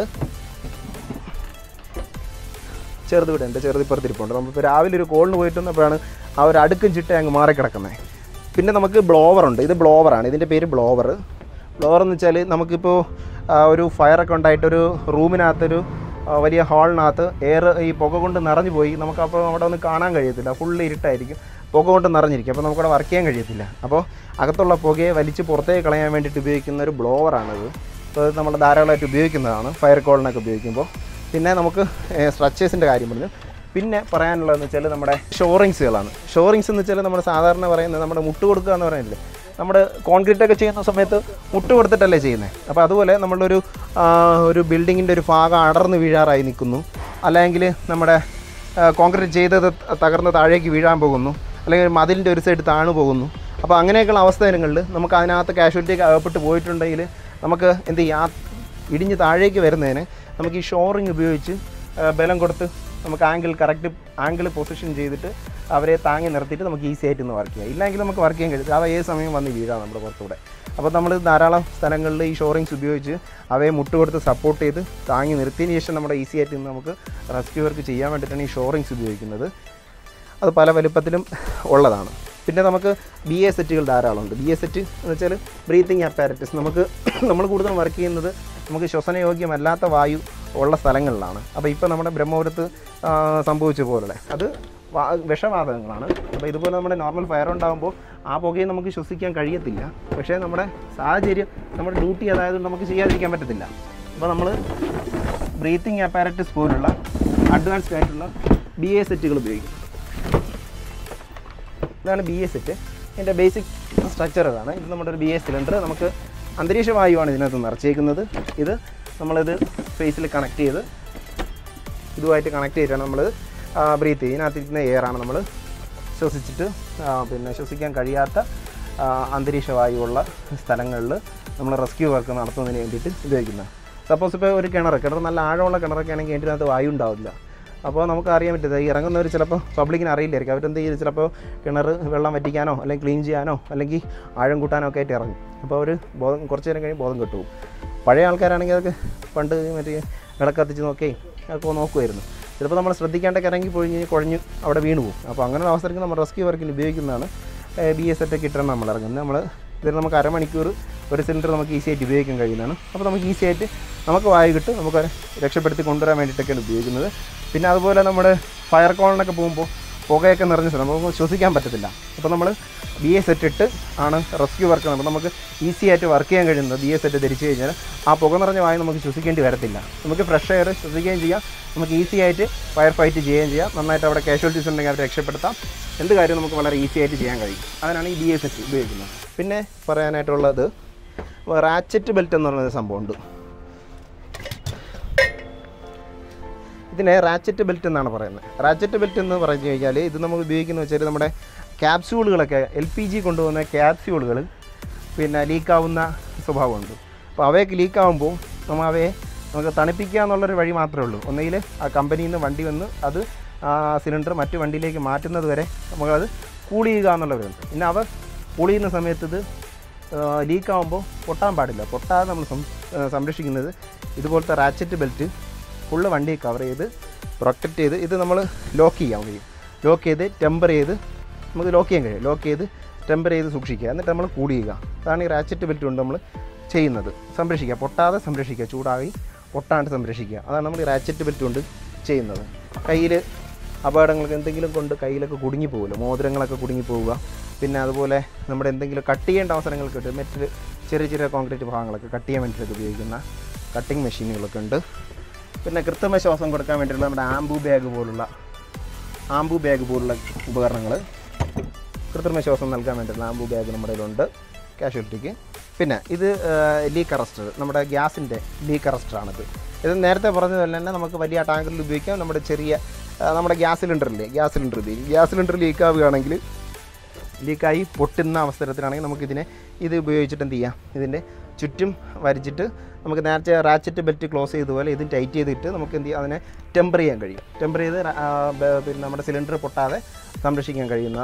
ചെറുത് ഇവിടെ ഉണ്ട് ചെറുത് ഇപ്പുറത്ത് ഇരിപ്പുണ്ട് നമ്മളിപ്പോൾ രാവിലെ ഒരു കോളിന് പോയിട്ട് വന്നപ്പോഴാണ് ആ ഒരു അടുക്കും ചിട്ട അങ്ങ് മാറിക്കിടക്കുന്നത് പിന്നെ നമുക്ക് ബ്ലോവർ ഉണ്ട് ഇത് ബ്ലോവറാണ് ഇതിൻ്റെ പേര് ബ്ലോവർ ബ്ലോവർ എന്ന് വെച്ചാൽ നമുക്കിപ്പോൾ ആ, ഒരു ഫയറൊക്കെ ഉണ്ടായിട്ടൊരു റൂമിനകത്തൊരു ആ, വലിയ ഹാളിനകത്ത് എയർ ഈ പുക കൊണ്ട് നിറഞ്ഞു പോയി നമുക്കപ്പോൾ അവിടെ ഒന്നും കാണാൻ കഴിയത്തില്ല ഫുള്ള് ഇരുട്ടായിരിക്കും പുക കൊണ്ട് നിറഞ്ഞിരിക്കും അപ്പോൾ നമുക്കവിടെ വർക്ക് ചെയ്യാൻ കഴിയത്തില്ല അപ്പോൾ അകത്തുള്ള പുകയെ വലിച്ച് പുറത്തേക്ക് കളയാൻ വേണ്ടിയിട്ട് ഉപയോഗിക്കുന്ന ഒരു ബ്ലോവറാണിത് അപ്പോൾ ഇത് നമ്മൾ ധാരാളമായിട്ട് ഉപയോഗിക്കുന്നതാണ് ഫയർ കോളിനൊക്കെ ഉപയോഗിക്കുമ്പോൾ പിന്നെ നമുക്ക് സ്ട്രക്ചേഴ്സിൻ്റെ കാര്യം പറഞ്ഞു പിന്നെ പറയാനുള്ളതെന്ന് വെച്ചാൽ നമ്മുടെ ഷോറിങ്സുകളാണ് ഷോറിങ്സ് എന്ന് വെച്ചാൽ നമ്മൾ സാധാരണ പറയുന്നത് നമ്മുടെ മുട്ട് കൊടുക്കുക എന്ന് പറയുന്നില്ലേ നമ്മുടെ കോൺക്രീറ്റ് ഒക്കെ ചെയ്യുന്ന സമയത്ത് മുട്ട് കൊടുത്തിട്ടല്ലേ ചെയ്യുന്നത് അപ്പോൾ അതുപോലെ നമ്മളൊരു ആ, ഒരു ബിൽഡിങ്ങിൻ്റെ ഒരു ഭാഗം അടർന്ന് വീഴാറായി നിൽക്കുന്നു അല്ലെങ്കിൽ നമ്മുടെ കോൺക്രീറ്റ് ചെയ്തത് തകർന്ന് താഴേക്ക് വീഴാൻ പോകുന്നു അല്ലെങ്കിൽ മതിലിൻ്റെ ഒരു സൈഡ് താണു പോകുന്നു അപ്പോൾ അങ്ങനെയൊക്കെയുള്ള അവസ്ഥകളിൽ നമുക്ക് അതിനകത്ത് കാഷ്വാലിറ്റി അകപ്പെട്ട് പോയിട്ടുണ്ടെങ്കിൽ നമുക്ക് എന്ത് ചെയ്യാം ആ ഇടിഞ്ഞ് താഴേക്ക് വരുന്നതിന് നമുക്ക് ഈ ഷോറിങ് ഉപയോഗിച്ച് ആ, ബലം കൊടുത്ത് നമുക്ക് ആംഗിൾ കറക്റ്റ് ആംഗിൾ പൊസിഷൻ ചെയ്തിട്ട് അവരെ താങ്ങി നിർത്തിയിട്ട് നമുക്ക് ഈസി ആയിട്ട് ഒന്ന് വർക്ക് ചെയ്യാം ഇല്ലെങ്കിൽ നമുക്ക് വർക്ക് ചെയ്യാൻ കഴിയും അവ ഏത് സമയം വന്ന് വീഴാം നമ്മുടെ പുറത്തൂടെ അപ്പോൾ നമ്മൾ ധാരാളം സ്ഥലങ്ങളിൽ ഈ ഷോറിങ്സ് ഉപയോഗിച്ച് അവയെ മുട്ട് കൊടുത്ത് സപ്പോർട്ട് ചെയ്ത് താങ്ങി നിർത്തിയതിന് ശേഷം നമ്മുടെ ഈസി ആയിട്ട് ഇന്ന് നമുക്ക് റെസ്ക്യൂ വർക്ക് ചെയ്യാൻ വേണ്ടിയിട്ടാണ് ഈ ഷോറിങ്സ് ഉപയോഗിക്കുന്നത് അത് പല വലുപ്പത്തിലും ഉള്ളതാണ് പിന്നെ നമുക്ക് ബി എ സെറ്റുകൾ ധാരാളമുണ്ട് ബി എ സെറ്റ് എന്ന് വെച്ചാൽ ബ്രീത്തിങ് അപ്പാരറ്റസ് നമുക്ക് നമ്മൾ കൂടുതൽ വർക്ക് ചെയ്യുന്നത് നമുക്ക് ശ്വസനയോഗ്യമല്ലാത്ത വായു ഉള്ള സ്ഥലങ്ങളിലാണ് അപ്പോൾ ഇപ്പോൾ നമ്മുടെ ബ്രഹ്മപുരത്ത് ആ, സംഭവിച്ച പോലെ അത് വാ- വിഷവാതകങ്ങളാണ് അപ്പോൾ ഇതുപോലെ നമ്മുടെ നോർമൽ ഫയർ ഉണ്ടാകുമ്പോൾ ആ പുകയും നമുക്ക് ശ്വസിക്കാൻ കഴിയത്തില്ല പക്ഷേ നമ്മുടെ സാഹചര്യം നമ്മുടെ ഡ്യൂട്ടി അതായത് നമുക്ക് ചെയ്യാതിരിക്കാൻ പറ്റത്തില്ല അപ്പോൾ നമ്മൾ ബ്രീത്തിങ് അപ്പാരറ്റസ് പോലുള്ള അഡ്വാൻസ്ഡ് ആയിട്ടുള്ള ബി എ സെറ്റുകൾ ഉപയോഗിക്കും ഇതാണ് ബി എ സെറ്റ് ഇതിൻ്റെ ബേസിക് സ്ട്രക്ചർ ഇതാണ് ഇത് നമ്മുടെ ഒരു ബി എ സിലിണ്ടർ നമുക്ക് അന്തരീക്ഷ വായുവാണ് ഇതിനകത്ത് നിറച്ചേക്കുന്നത് ഇത് നമ്മളിത് ഫേസിൽ കണക്ട് ചെയ്ത് ഇതുമായിട്ട് കണക്ട് ചെയ്തിട്ടാണ് നമ്മൾ ബ്രീത്ത് ചെയ്യുക ഇതിനകത്തിരിക്കുന്ന എയറാണ് നമ്മൾ ശ്വസിച്ചിട്ട് ആ, പിന്നെ ശ്വസിക്കാൻ കഴിയാത്ത ആ, അന്തരീക്ഷ വായുവുള്ള സ്ഥലങ്ങളിൽ നമ്മൾ റെസ്ക്യൂ വർക്ക് നടത്തുന്നതിന് വേണ്ടിയിട്ട് ഉപയോഗിക്കുന്നത് സപ്പോസ് ഇപ്പോൾ ഒരു കിണർ കിണർ നല്ല ആഴമുള്ള കിണറൊക്കെ ആണെങ്കിൽ അതിനകത്ത് വായു ഉണ്ടാവില്ല അപ്പോൾ നമുക്ക് അറിയാൻ പറ്റില്ല ഈ ഇറങ്ങുന്നവർ ചിലപ്പോൾ പബ്ലിക്കിന് അറിയില്ലായിരിക്കും അവരെന്ത് ചെയ്യും ചിലപ്പോൾ കിണർ വെള്ളം വറ്റിക്കാനോ അല്ലെങ്കിൽ ക്ലീൻ ചെയ്യാനോ അല്ലെങ്കിൽ ആഴം കൂട്ടാനോ ഒക്കെ ആയിട്ട് ഇറങ്ങും അപ്പോൾ അവർ ബോധം കുറച്ച് നേരം കഴിഞ്ഞ് ബോധം കെട്ടുപോകും പഴയ ആൾക്കാരാണെങ്കിൽ അതൊക്കെ പണ്ട് മറ്റേ വിളക്കത്തിച്ച് നോക്കി അതൊക്കെ നോക്കുമായിരുന്നു ചിലപ്പോൾ നമ്മൾ ശ്രദ്ധിക്കാണ്ടൊക്കെ ഇറങ്ങി പോയി കഴിഞ്ഞാൽ കുഴഞ്ഞ് അവിടെ വീണ് പോകും അപ്പോൾ അങ്ങനെ ഒരു അവസരത്തിൽ നമ്മൾ റെസ്ക്യൂ വർക്കിന് ഉപയോഗിക്കുന്നതാണ് ബി എസ് സെറ്റൊക്കെ ഇട്ടാണ് നമ്മൾ ഇറങ്ങുന്നത് നമ്മൾ ഇതിൽ നമുക്ക് അരമണിക്കൂർ ഒരു സിലിണ്ടർ നമുക്ക് ഈസി ആയിട്ട് ഉപയോഗിക്കാൻ കഴിയുന്നതാണ് അപ്പോൾ നമുക്ക് ഈസി ആയിട്ട് നമുക്ക് വായു കിട്ടും നമുക്ക് അവരെ രക്ഷപ്പെടുത്തി കൊണ്ടുവരാൻ വേണ്ടിയിട്ടൊക്കെയാണ് ഉപയോഗിക്കുന്നത് പിന്നെ അതുപോലെ നമ്മുടെ ഫയർ കോളിനൊക്കെ പോകുമ്പോൾ പുകയൊക്കെ നിറഞ്ഞ സ്ഥലം നമുക്ക് ശ്വസിക്കാൻ പറ്റത്തില്ല അപ്പോൾ നമ്മൾ ബി എ സെറ്റ് ഇട്ട് ആണ് റെസ്ക്യൂ വർക്ക് നടത്തുന്നത് നമുക്ക് ഈസി ആയിട്ട് വർക്ക് ചെയ്യാൻ കഴിയുന്നത് ബി എ സെറ്റ് ധരിച്ചു കഴിഞ്ഞാൽ ആ പുക നിറഞ്ഞ വായു നമുക്ക് ശ്വസിക്കേണ്ടി വരത്തില്ല നമുക്ക് ഫ്രഷ് എയർ ശ്വസിക്കുകയും ചെയ്യാം നമുക്ക് ഈസി ആയിട്ട് ഫയർ ഫൈറ്റ് ചെയ്യുകയും ചെയ്യാം നന്നായിട്ട് അവിടെ കാഷ്വാലിറ്റീസ് ഉണ്ടെങ്കിൽ അവരെ രക്ഷപ്പെടുത്താം എന്ത് കാര്യം നമുക്ക് വളരെ ഈസി ആയിട്ട് ചെയ്യാൻ കഴിയും അതിനാണ് ഈ ബി എ സെറ്റ് ഉപയോഗിക്കുന്നത് പിന്നെ പറയാനായിട്ടുള്ളത് റാച്ചറ്റ് ബെൽറ്റ് എന്ന് പറയുന്ന സംഭവമുണ്ട് ഇതിനെ റാച്ചറ്റ് ബെൽറ്റ് എന്നാണ് പറയുന്നത് റാച്ചറ്റ് ബെൽറ്റ് എന്ന് പറഞ്ഞു കഴിഞ്ഞാൽ ഇത് നമ്മൾ ഉപയോഗിക്കുന്ന വെച്ചാൽ നമ്മുടെ ക്യാപ്സ്യൂളുകളൊക്കെ എൽ പി ജി കൊണ്ടുപോകുന്ന ക്യാപ്സ്യൂളുകൾ പിന്നെ ലീക്കാവുന്ന സ്വഭാവമുണ്ട് അപ്പോൾ അവയൊക്കെ ലീക്കാവുമ്പോൾ നമ്മൾ അവയെ നമുക്ക് തണുപ്പിക്കുക എന്നുള്ളൊരു വഴി മാത്രമേ ഉള്ളൂ ഒന്നുകിൽ ആ കമ്പനിയിൽ നിന്ന് വണ്ടി വന്ന് അത് ആ സിലിണ്ടർ മറ്റു വണ്ടിയിലേക്ക് മാറ്റുന്നത് വരെ നമുക്കത് കൂൾ ചെയ്യുക എന്നുള്ളവരുണ്ട് പിന്നെ അവ കൂൾ ചെയ്യുന്ന സമയത്ത് ഇത് ലീക്കാവുമ്പോൾ പൊട്ടാൻ പാടില്ല പൊട്ടാതെ നമ്മൾ സം- ആ, സംരക്ഷിക്കുന്നത് ഇതുപോലത്തെ റാച്ചറ്റ് ബെൽറ്റ് ഫുള്ള് വണ്ടി കവർ ചെയ്ത് പ്രൊട്ടക്റ്റ് ചെയ്ത് ഇത് നമ്മൾ ലോക്ക് ചെയ്യാൻ കഴിയും ലോക്ക് ചെയ്ത് ടെമ്പർ ചെയ്ത് നമുക്ക് ലോക്ക് ചെയ്യാൻ കഴിയും ലോക്ക് ചെയ്ത് ടെമ്പർ ചെയ്ത് സൂക്ഷിക്കുക എന്നിട്ട് നമ്മൾ കൂൾ ചെയ്യുക അതാണ് ഈ റാച്ചറ്റ് ബെൽറ്റ് കൊണ്ട് നമ്മൾ ചെയ്യുന്നത് സംരക്ഷിക്കുക പൊട്ടാതെ സംരക്ഷിക്കുക ചൂടായി പൊട്ടാണ്ട് സംരക്ഷിക്കുക അതാണ് നമ്മൾ ഈ റാച്ചറ്റ് ബെൽറ്റ് കൊണ്ട് ചെയ്യുന്നത് കയ്യിൽ അപകടങ്ങൾക്ക് എന്തെങ്കിലും കൊണ്ട് കയ്യിലൊക്കെ കുടുങ്ങി പോകുമല്ലോ മോതിരങ്ങളൊക്കെ കുടുങ്ങി പോവുക പിന്നെ അതുപോലെ നമ്മുടെ എന്തെങ്കിലും കട്ട് ചെയ്യേണ്ട അവസരങ്ങൾ കിട്ടും മറ്റ് ചെറിയ ചെറിയ കോൺക്രീറ്റ് ഭാഗങ്ങളൊക്കെ കട്ട് ചെയ്യാൻ വേണ്ടിയിട്ട് ഉപയോഗിക്കുന്ന കട്ടിങ് മെഷീനുകളൊക്കെ ഉണ്ട് പിന്നെ കൃത്രിമ ശ്വാസം കൊടുക്കാൻ വേണ്ടിയിട്ടുള്ള നമ്മുടെ ആംബു ബാഗ് പോലുള്ള ആംബു ബാഗ് പോലുള്ള ഉപകരണങ്ങൾ കൃത്രിമ ശ്വാസം നൽകാൻ വേണ്ടിയിട്ടുള്ള ആംബു ബാഗ് നമ്മുടെ കയ്യിലുണ്ട് കാഷ്വാലിറ്റിക്ക് പിന്നെ ഇത് ലീക്ക് അറസ്റ്റർ നമ്മുടെ ഗ്യാസിൻ്റെ ലീക്ക് അറസ്റ്ററാണിത് ഇത് നേരത്തെ പറഞ്ഞതുപോലെ തന്നെ നമുക്ക് വലിയ ടാങ്കറിൽ ഉപയോഗിക്കാം നമ്മുടെ ചെറിയ ആ, നമ്മുടെ ഗ്യാസ് സിലിണ്ടറില്ലേ ഗ്യാസ് സിലിണ്ടർ ഉപയോഗിക്കും ഗ്യാസ് സിലിണ്ടർ ലീക്ക് ആവുകയാണെങ്കിൽ ലീക്കായി പൊട്ടുന്ന അവസരത്തിലാണെങ്കിൽ നമുക്കിതിനെ ഇത് ഉപയോഗിച്ചിട്ട് എന്ത് ചെയ്യാം ഇതിൻ്റെ ചുറ്റും വരച്ചിട്ട് നമുക്ക് നേരത്തെ റാച്ചറ്റ് ബെൽറ്റ് ക്ലോസ് ചെയ്തതുപോലെ ഇത് ടൈറ്റ് ചെയ്തിട്ട് നമുക്ക് എന്ത് ചെയ്യാം അതിനെ ടെമ്പർ ചെയ്യാൻ കഴിയും ടെമ്പർ ചെയ്ത് ര- ആ, ബ- പിന്നെ നമ്മുടെ സിലിണ്ടർ പൊട്ടാതെ സംരക്ഷിക്കാൻ കഴിയുന്ന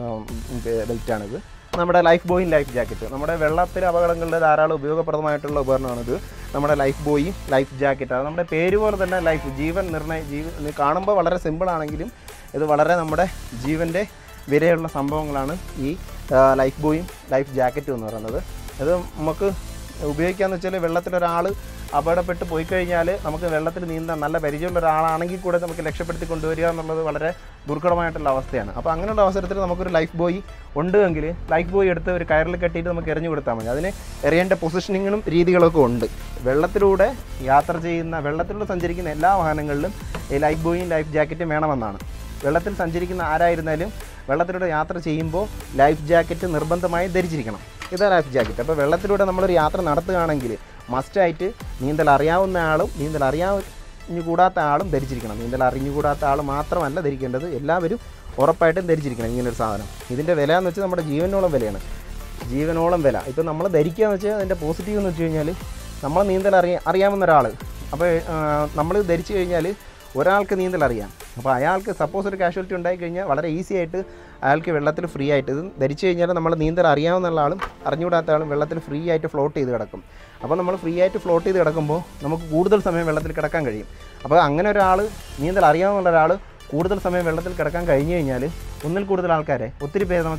ബെൽറ്റാണിത് നമ്മുടെ ലൈഫ് ബോയും ലൈഫ് ജാക്കറ്റ് നമ്മുടെ വെള്ളത്തിൽ അപകടങ്ങളുടെ ധാരാളം ഉപയോഗപ്രദമായിട്ടുള്ള ഉപകരണമാണിത് നമ്മുടെ ലൈഫ് ബോയും ലൈഫ് ജാക്കറ്റ് അത് നമ്മുടെ പേര് പോലെ തന്നെ ലൈഫ് ജീവൻ നിർണ്ണയ ജീവൻ കാണുമ്പോൾ വളരെ സിമ്പിൾ ആണെങ്കിലും ഇത് വളരെ നമ്മുടെ ജീവൻ്റെ വിലയുള്ള സംഭവങ്ങളാണ് ഈ ആ, ലൈഫ് ബോയും ലൈഫ് ജാക്കറ്റും എന്ന് പറയുന്നത് അത് നമുക്ക് ഉപയോഗിക്കാന്ന് വെച്ചാൽ വെള്ളത്തിലൊരാൾ അപകടപ്പെട്ട് പോയി കഴിഞ്ഞാൽ നമുക്ക് വെള്ളത്തിൽ നീന്താൻ നല്ല പരിചയമുള്ള ഒരാളാണെങ്കിൽ കൂടെ നമുക്ക് രക്ഷപ്പെടുത്തി കൊണ്ടുവരിക എന്നുള്ളത് വളരെ ദുർഘടമായിട്ടുള്ള അവസ്ഥയാണ് അപ്പോൾ അങ്ങനെയുള്ള അവസരത്തിൽ നമുക്കൊരു ലൈഫ് ബോയ് ഉണ്ടെങ്കിൽ ലൈഫ് ബോയ് എടുത്ത് ഒരു കയറിൽ കെട്ടിയിട്ട് നമുക്ക് എറിഞ്ഞു കൊടുത്താൽ മതി അതിന് എറിയേണ്ട പൊസിഷനിങ്ങും രീതികളൊക്കെ ഉണ്ട് വെള്ളത്തിലൂടെ യാത്ര ചെയ്യുന്ന വെള്ളത്തിലൂടെ സഞ്ചരിക്കുന്ന എല്ലാ വാഹനങ്ങളിലും ഈ ലൈഫ് ബോയും ലൈഫ് ജാക്കറ്റും വേണമെന്നാണ് വെള്ളത്തിൽ സഞ്ചരിക്കുന്ന ആരായിരുന്നാലും വെള്ളത്തിലൂടെ യാത്ര ചെയ്യുമ്പോൾ ലൈഫ് ജാക്കറ്റ് നിർബന്ധമായും ധരിച്ചിരിക്കണം ഇതാ ലൈഫ് ജാക്കറ്റ് അപ്പോൾ വെള്ളത്തിലൂടെ നമ്മളൊരു യാത്ര നടത്തുകയാണെങ്കിൽ മസ്റ്റായിട്ട് നീന്തൽ അറിയാവുന്ന ആളും നീന്തൽ അറിയാഞ്ഞുകൂടാത്ത ആളും ധരിച്ചിരിക്കണം നീന്തൽ അറിഞ്ഞുകൂടാത്ത ആൾ മാത്രമല്ല ധരിക്കേണ്ടത് എല്ലാവരും ഉറപ്പായിട്ടും ധരിച്ചിരിക്കണം ഇങ്ങനൊരു സാധനം ഇതിൻ്റെ വില എന്ന് വെച്ചാൽ നമ്മുടെ ജീവനോളം വിലയാണ് ജീവനോളം വില ഇപ്പോൾ നമ്മൾ ധരിക്കുക എന്ന് വെച്ചാൽ അതിൻ്റെ പോസിറ്റീവ് എന്ന് വെച്ച് കഴിഞ്ഞാൽ നമ്മൾ നീന്തൽ അറിയാ അറിയാവുന്ന ഒരാൾ അപ്പോൾ നമ്മൾ ധരിച്ചു കഴിഞ്ഞാൽ ഒരാൾക്ക് നീന്തൽ അറിയാം അപ്പോൾ അയാൾക്ക് സപ്പോസ് ഒരു കാഷ്വാലിറ്റി ഉണ്ടായി കഴിഞ്ഞാൽ വളരെ ഈസി ആയിട്ട് അയാൾക്ക് വെള്ളത്തിൽ ഫ്രീ ആയിട്ട് ഇത് ധരിച്ചു കഴിഞ്ഞാൽ നമ്മൾ നീന്തൽ അറിയാവുന്ന ആളും അറിഞ്ഞുകൂടാത്ത ആളും വെള്ളത്തിൽ ഫ്രീ ആയിട്ട് ഫ്ലോട്ട് ചെയ്ത് കിടക്കും അപ്പോൾ നമ്മൾ ഫ്രീ ആയിട്ട് ഫ്ലോട്ട് ചെയ്ത് കിടക്കുമ്പോൾ നമുക്ക് കൂടുതൽ സമയം വെള്ളത്തിൽ കിടക്കാൻ കഴിയും അപ്പോൾ അങ്ങനെ ഒരാൾ നീന്തൽ അറിയാവുന്ന ഒരാൾ കൂടുതൽ സമയം വെള്ളത്തിൽ കിടക്കാൻ കഴിഞ്ഞു കഴിഞ്ഞാൽ ഒന്നിൽ കൂടുതൽ ആൾക്കാരെ ഒത്തിരി പേര് നമുക്ക്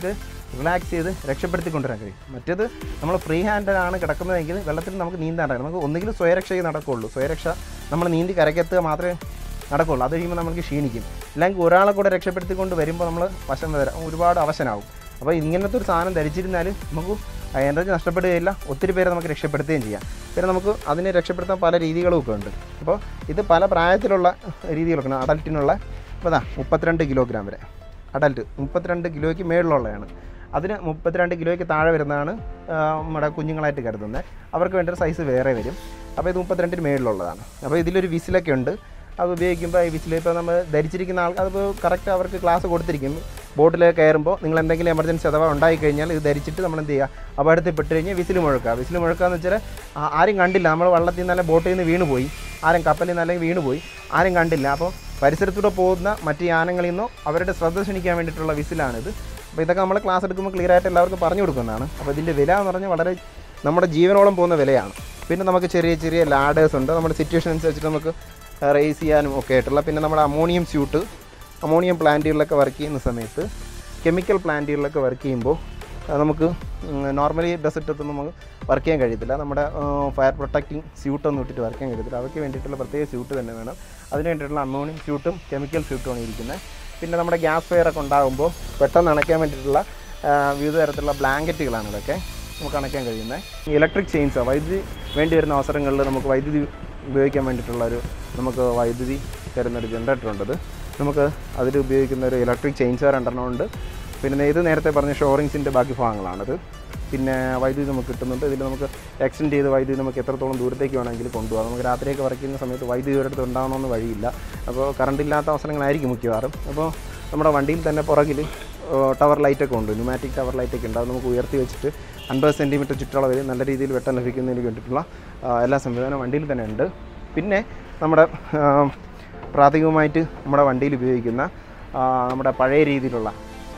റിലാക്സ് ചെയ്ത് രക്ഷപ്പെടുത്തി കൊണ്ടുവരാൻ കഴിയും മറ്റേത് നമ്മൾ ഫ്രീ ഹാൻഡാണ് കിടക്കുന്നതെങ്കിൽ വെള്ളത്തിൽ നമുക്ക് നീന്താൻ അറിയാം നമുക്ക് ഒന്നുകിൽ സ്വയരക്ഷയെ നടക്കുകയുള്ളൂ സ്വയരക്ഷ നമ്മൾ നീന്തി കരക്കെത്തുക മാത്രമേ നടക്കുകയുള്ളൂ അത് കഴിയുമ്പോൾ നമുക്ക് ക്ഷീണിക്കും അല്ലെങ്കിൽ ഒരാളെ കൂടെ രക്ഷപ്പെടുത്തിക്കൊണ്ട് വരുമ്പോൾ നമ്മൾ വശം വരാം ഒരുപാട് അവശനാവും അപ്പോൾ ഇങ്ങനത്തെ ഒരു സാധനം ധരിച്ചിരുന്നാൽ നമുക്ക് എനർജി നഷ്ടപ്പെടുകയില്ല ഒത്തിരി പേരെ നമുക്ക് രക്ഷപ്പെടുത്തുകയും ചെയ്യാം പിന്നെ നമുക്ക് അതിനെ രക്ഷപ്പെടുത്താൻ പല രീതികളും ഒക്കെ ഉണ്ട് അപ്പോൾ ഇത് പല പ്രായത്തിലുള്ള രീതികളൊക്കെ ഉണ്ട് അഡൽറ്റിനുള്ള ഇപ്പോൾ ഇതാ മുപ്പത്തിരണ്ട് കിലോഗ്രാം വരെ അഡൽട്ട് മുപ്പത്തിരണ്ട് കിലോയ്ക്ക് മേളിലുള്ളതാണ് അതിന് മുപ്പത്തിരണ്ട് കിലോയ്ക്ക് താഴെ വരുന്നതാണ് ആ, നമ്മുടെ കുഞ്ഞുങ്ങളായിട്ട് കരുതുന്നത് അവർക്ക് വേണ്ട ഒരു സൈസ് വേറെ വരും അപ്പോൾ ഇത് മുപ്പത്തിരണ്ടിന് മേളിലുള്ളതാണ് അപ്പോൾ ഇതിലൊരു വിസിലൊക്കെ ഉണ്ട് അത് ഉപയോഗിക്കുമ്പോൾ ഈ വിസിൽ ഇപ്പോൾ നമ്മൾ ധരിച്ചിരിക്കുന്ന ആൾ അതിപ്പോൾ കറക്റ്റ് അവർക്ക് ക്ലാസ് കൊടുത്തിരിക്കും ബോട്ടിൽ കയറുമ്പോൾ നിങ്ങൾ എന്തെങ്കിലും എമർജൻസി അഥവാ ഉണ്ടായി കഴിഞ്ഞാൽ ഇത് ധരിച്ചിട്ട് നമ്മൾ എന്ത് ചെയ്യുക അപകടത്തിൽ പെട്ട് കഴിഞ്ഞാൽ വിസിൽ മുഴക്കുക വിസിൽ മുഴക്കുക എന്ന് വെച്ചാൽ ആ- ആരും കണ്ടില്ല നമ്മൾ വള്ളത്തിൽ നിന്ന് അല്ലെങ്കിൽ ബോട്ടിൽ നിന്ന് വീണ് പോയി ആരും കപ്പലിൽ നിന്ന് അല്ലെങ്കിൽ വീണ് പോയി ആരും കണ്ടില്ല അപ്പോൾ പരിസരത്തൂടെ പോകുന്ന മറ്റ് യാനങ്ങളിൽ നിന്നോ അവരുടെ ശ്രദ്ധ ക്ഷണിക്കാൻ വേണ്ടിയിട്ടുള്ള വിസിലാണിത് അപ്പോൾ ഇതൊക്കെ നമ്മൾ ക്ലാസ് എടുക്കുമ്പോൾ ക്ലിയർ ആയിട്ട് എല്ലാവർക്കും പറഞ്ഞു കൊടുക്കുന്നതാണ് അപ്പോൾ ഇതിൻ്റെ വില എന്ന് പറഞ്ഞാൽ വളരെ നമ്മുടെ ജീവനോളം പോകുന്ന വിലയാണ് പിന്നെ നമുക്ക് ചെറിയ ചെറിയ ലാഡേഴ്സ് ഉണ്ട് നമ്മുടെ സിറ്റുവേഷൻ അനുസരിച്ചിട്ട് നമുക്ക് റേസ് ചെയ്യാനും ഒക്കെ ആയിട്ടുള്ള പിന്നെ നമ്മുടെ അമോണിയം സ്യൂട്ട് അമോണിയം പ്ലാന്റുകളിലൊക്കെ വർക്ക് ചെയ്യുന്ന സമയത്ത് കെമിക്കൽ പ്ലാന്റുകളിലൊക്കെ വർക്ക് ചെയ്യുമ്പോൾ ആ, നമുക്ക് നോർമലി ഡ്രസ് ഇട്ടൊന്നും നമുക്ക് വർക്ക് ചെയ്യാൻ കഴിയത്തില്ല നമ്മുടെ ഫയർ പ്രൊട്ടക്റ്റിംഗ് സ്യൂട്ടൊന്നും ഇട്ടിട്ട് വർക്ക് ചെയ്യാൻ കഴിയത്തില്ല അവയ്ക്ക് വേണ്ടിയിട്ടുള്ള പ്രത്യേക സ്യൂട്ട് തന്നെ വേണം അതിന് വേണ്ടിയിട്ടുള്ള അമോണിയം സ്യൂട്ടും കെമിക്കൽ സ്യൂട്ടുമാണ് ഇരിക്കുന്നത് പിന്നെ നമ്മുടെ ഗ്യാസ് ഫയർ ഒക്കെ ഉണ്ടാകുമ്പോൾ പെട്ടെന്ന് അണയ്ക്കാൻ വേണ്ടിയിട്ടുള്ള ആ, വിവിധ തരത്തിലുള്ള ബ്ലാങ്കറ്റുകളാണ് ഇതൊക്കെ നമുക്ക് അണയ്ക്കാൻ കഴിയുന്നത് ഇലക്ട്രിക് ചെയിൻസ് വൈദ്യുതി വേണ്ടി വരുന്ന അവസരങ്ങളിൽ നമുക്ക് വൈദ്യുതി ഉപയോഗിക്കാൻ വേണ്ടിയിട്ടുള്ള ഒരു നമുക്ക് വൈദ്യുതി തരുന്നൊരു ജനറേറ്റർ ഉണ്ട് ഇത് നമുക്ക് അതിൽ ഉപയോഗിക്കുന്ന ഒരു ഇലക്ട്രിക് ചെയിൻസ് രണ്ടെണ്ണം ഉണ്ട് പിന്നെ ഇത് നേരത്തെ പറഞ്ഞ ഷോറിങ്സിൻ്റെ ബാക്കി ഭാഗങ്ങളാണിത് പിന്നെ വൈദ്യുതി നമുക്ക് കിട്ടുന്നുണ്ട് ഇതിൽ നമുക്ക് എക്സ്റ്റെൻഡ് ചെയ്ത് വൈദ്യുതി നമുക്ക് എത്രത്തോളം ദൂരത്തേക്ക് വേണമെങ്കിലും കൊണ്ടുപോകാം നമുക്ക് രാത്രിയൊക്കെ വരയ്ക്കുന്ന സമയത്ത് വൈദ്യുതി ഒരിടത്ത് ഉണ്ടാകണമെന്ന് വഴിയില്ല അപ്പോൾ കറണ്ട് ഇല്ലാത്ത അവസരങ്ങളായിരിക്കും മിക്കവാറും അപ്പോൾ നമ്മുടെ വണ്ടിയിൽ തന്നെ പുറകിൽ ടവർ ലൈറ്റൊക്കെ ഉണ്ട് ന്യൂമാറ്റിക് ടവർ ലൈറ്റൊക്കെ ഉണ്ട് അത് നമുക്ക് ഉയർത്തി വെച്ചിട്ട് അൻപത് സെൻറ്റിമീറ്റർ ചുറ്റളവിൽ നല്ല രീതിയിൽ വെട്ടം ലഭിക്കുന്നതിന് വേണ്ടിയിട്ടുള്ള ആ, എല്ലാ സംവിധാനവും വണ്ടിയിൽ തന്നെ ഉണ്ട് പിന്നെ നമ്മുടെ ആ, പ്രാഥമികമായിട്ട് നമ്മുടെ വണ്ടിയിൽ ഉപയോഗിക്കുന്ന ആ, നമ്മുടെ പഴയ രീതിയിലുള്ള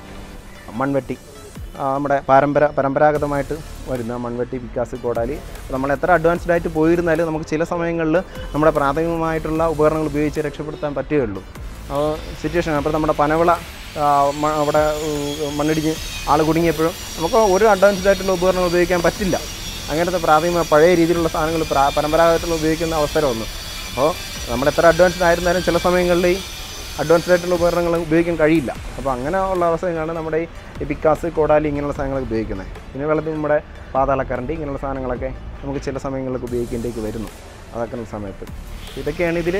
മൺവെട്ടി ആ, നമ്മുടെ പാരമ്പര പരമ്പരാഗതമായിട്ട് വരുന്ന മൺവെട്ടി പിക്കാസ് കോടാലി നമ്മൾ എത്ര അഡ്വാൻസ്ഡ് ആയിട്ട് പോയിരുന്നാലും നമുക്ക് ചില സമയങ്ങളിൽ നമ്മുടെ പ്രാഥമികമായിട്ടുള്ള ഉപകരണങ്ങൾ ഉപയോഗിച്ച് രക്ഷപ്പെടുത്താൻ പറ്റുകയുള്ളൂ സിറ്റുവേഷൻ അപ്പോൾ നമ്മുടെ പനവിള ആ, മ- അവിടെ ഉം, മണ്ണിടിഞ്ഞ് ആൾ കുടുങ്ങിയപ്പോഴും നമുക്ക് ഒരു അഡ്വാൻസ്ഡ് ആയിട്ടുള്ള ഉപകരണങ്ങൾ ഉപയോഗിക്കാൻ പറ്റില്ല അങ്ങനത്തെ പ്രാഥമിക പഴയ രീതിയിലുള്ള സാധനങ്ങൾ പ്രാ പരമ്പരാഗതമായിട്ടുള്ള ഉപയോഗിക്കുന്ന അവസരമൊന്നും അപ്പോൾ നമ്മൾ എത്ര അഡ്വാൻസ്ഡ് ആയിരുന്നാലും ചില സമയങ്ങളിൽ ഈ അഡ്വാൻസ്ഡ് ആയിട്ടുള്ള ഉപകരണങ്ങൾ ഉപയോഗിക്കാൻ കഴിയില്ല അപ്പോൾ അങ്ങനെ ഉള്ള അവസരങ്ങളാണ് നമ്മുടെ ഈ പിക്കാസ് കോടാലി ഇങ്ങനെയുള്ള സാധനങ്ങളൊക്കെ ഉപയോഗിക്കുന്നത് പിന്നെ വെള്ളത്തിൽ നമ്മുടെ പാതാളക്കറണ്ട് ഇങ്ങനെയുള്ള സാധനങ്ങളൊക്കെ നമുക്ക് ചില സമയങ്ങളിലൊക്കെ ഉപയോഗിക്കേണ്ടേക്ക് വരുന്നു അതൊക്കെ ഉള്ള സമയത്ത് ഇതൊക്കെയാണ് ഇതിൽ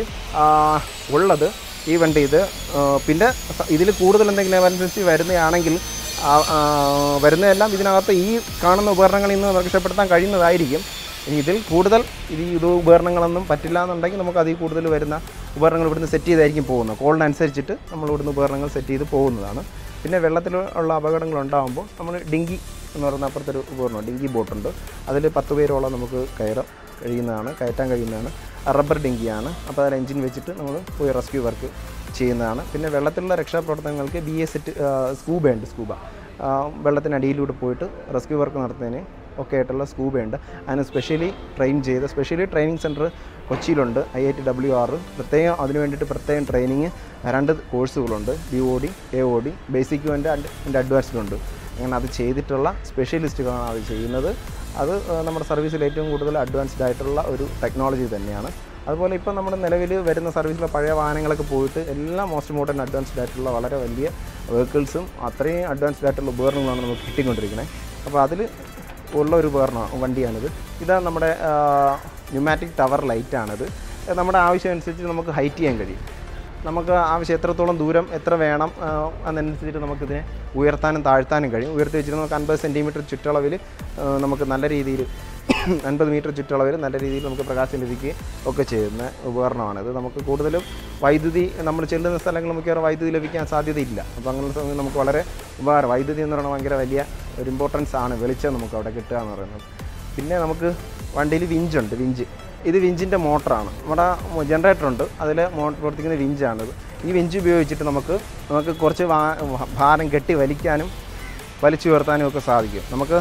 ഉള്ളത് ഈ വണ്ടി ഇത് ആ, പിന്നെ ഇതിൽ കൂടുതൽ എന്തെങ്കിലും എമർജൻസി വരുന്നതാണെങ്കിൽ ആ- ആ, വരുന്നതെല്ലാം ഇതിനകത്ത് ഈ കാണുന്ന ഉപകരണങ്ങളിൽ നിന്ന് നമുക്ക് രക്ഷപ്പെടുത്താൻ കഴിയുന്നതായിരിക്കും ഇനി ഇതിൽ കൂടുതൽ ഇത് ഇത് ഉപകരണങ്ങളൊന്നും പറ്റില്ല എന്നുണ്ടെങ്കിൽ നമുക്ക് അതിൽ കൂടുതൽ വരുന്ന ഉപകരണങ്ങൾ ഇവിടുന്ന് സെറ്റ് ചെയ്തായിരിക്കും പോകുന്നത് കോളിനനുസരിച്ചിട്ട് നമ്മൾ ഇവിടുന്ന് ഉപകരണങ്ങൾ സെറ്റ് ചെയ്ത് പോകുന്നതാണ് പിന്നെ വെള്ളത്തിൽ ഉള്ള അപകടങ്ങൾ ഉണ്ടാകുമ്പോൾ നമ്മൾ ഡിങ്കി എന്ന് പറയുന്ന അപ്പുറത്തൊരു ഉപകരണം ഡിങ്കി ബോട്ടുണ്ട് അതിൽ പത്ത് പേരോളം നമുക്ക് കയറാൻ കഴിയുന്നതാണ് കയറ്റാൻ കഴിയുന്നതാണ് റബ്ബർ ഡിങ്കിയാണ് അപ്പോൾ അതിൽ എഞ്ചിൻ വെച്ചിട്ട് നമ്മൾ പോയി റെസ്ക്യൂ വർക്ക് ചെയ്യുന്നതാണ് പിന്നെ വെള്ളത്തിലുള്ള രക്ഷാപ്രവർത്തനങ്ങൾക്ക് ബി എസ് സെറ്റ് സ്കൂബ ഉണ്ട് സ്കൂബ ആ, വെള്ളത്തിനടിയിലൂടെ പോയിട്ട് റെസ്ക്യൂ വർക്ക് നടത്തുന്നതിന് ഒക്കെ ആയിട്ടുള്ള സ്കൂബയുണ്ട് അതിന് സ്പെഷ്യലി ട്രെയിൻ ചെയ്ത സ്പെഷ്യലി ട്രെയിനിങ് സെൻറ്റർ കൊച്ചിയിലുണ്ട് I I T W R പ്രത്യേകം അതിന് വേണ്ടിയിട്ട് പ്രത്യേകം ട്രെയിനിങ് രണ്ട് കോഴ്സുകളുണ്ട് B O D A O D ബേസിക്കും ഉണ്ട് അതിൻ്റെ അഡ്വാൻസ്ഡും ഉണ്ട് അങ്ങനെ അത് ചെയ്തിട്ടുള്ള സ്പെഷ്യലിസ്റ്റുകളാണ് അത് ചെയ്യുന്നത് അത് ആ, നമ്മുടെ സർവീസിൽ ഏറ്റവും കൂടുതൽ അഡ്വാൻസ്ഡ് ആയിട്ടുള്ള ഒരു ടെക്നോളജി തന്നെയാണ് അതുപോലെ ഇപ്പോൾ നമ്മുടെ നിലവിൽ വരുന്ന സർവീസിലെ പഴയ വാഹനങ്ങളൊക്കെ പോയിട്ട് എല്ലാം മോസ്റ്റ് മോഡേൺ അഡ്വാൻസ്ഡ് ആയിട്ടുള്ള വളരെ വലിയ വെഹിക്കിൾസും അത്രയും അഡ്വാൻസ്ഡ് ആയിട്ടുള്ള ഉപകരണങ്ങളാണ് നമുക്ക് കിട്ടിക്കൊണ്ടിരിക്കുന്നത് അപ്പോൾ അതിൽ ഉള്ള ഒരു ഉപകരണം വണ്ടിയാണിത് ഇതാ നമ്മുടെ ന്യൂമാറ്റിക് ടവർ ലൈറ്റാണിത് ഇത് നമ്മുടെ ആവശ്യം അനുസരിച്ച് നമുക്ക് ഹൈറ്റ് ചെയ്യാൻ കഴിയും നമുക്ക് ആവശ്യം എത്രത്തോളം ദൂരം എത്ര വേണം ആ, അതനുസരിച്ചിട്ട് നമുക്കിതിനെ ഉയർത്താനും താഴ്ത്താനും കഴിയും ഉയർത്തി വെച്ചിട്ട് നമുക്ക് അൻപത് സെൻറ്റിമീറ്റർ ചുറ്റളവിൽ ആ, നമുക്ക് നല്ല രീതിയിൽ അൻപത് മീറ്റർ ചുറ്റളവിൽ നല്ല രീതിയിൽ നമുക്ക് പ്രകാശം ലഭിക്കുകയും ഒക്കെ ചെയ്യുന്ന ഉപകരണമാണിത് നമുക്ക് കൂടുതലും വൈദ്യുതി നമ്മൾ ചെല്ലുന്ന സ്ഥലങ്ങളിൽ മിക്കവാറും വൈദ്യുതി ലഭിക്കാൻ സാധ്യതയില്ല അപ്പോൾ അങ്ങനെയുള്ള സമയം നമുക്ക് വളരെ ഉപകാരം വൈദ്യുതി എന്ന് പറയുന്നത് ഭയങ്കര വലിയ ഒരു ഇമ്പോർട്ടൻസ് ആണ് വെളിച്ചം നമുക്ക് അവിടെ കിട്ടുക എന്ന് പറയുന്നത് പിന്നെ നമുക്ക് വണ്ടിയിൽ വിഞ്ചുണ്ട് വിഞ്ച് ഇത് വിഞ്ചിൻ്റെ മോട്ടറാണ് നമ്മുടെ ജനറേറ്റർ ഉണ്ട് അതിൽ മോട്ടർ പ്രവർത്തിക്കുന്ന വിഞ്ചാണിത് ഈ വിഞ്ച് ഉപയോഗിച്ചിട്ട് നമുക്ക് നമുക്ക് കുറച്ച് വാ- ഭാരം കെട്ടി വലിക്കാനും വലിച്ചു ഉയർത്താനും ഒക്കെ സാധിക്കും നമുക്ക്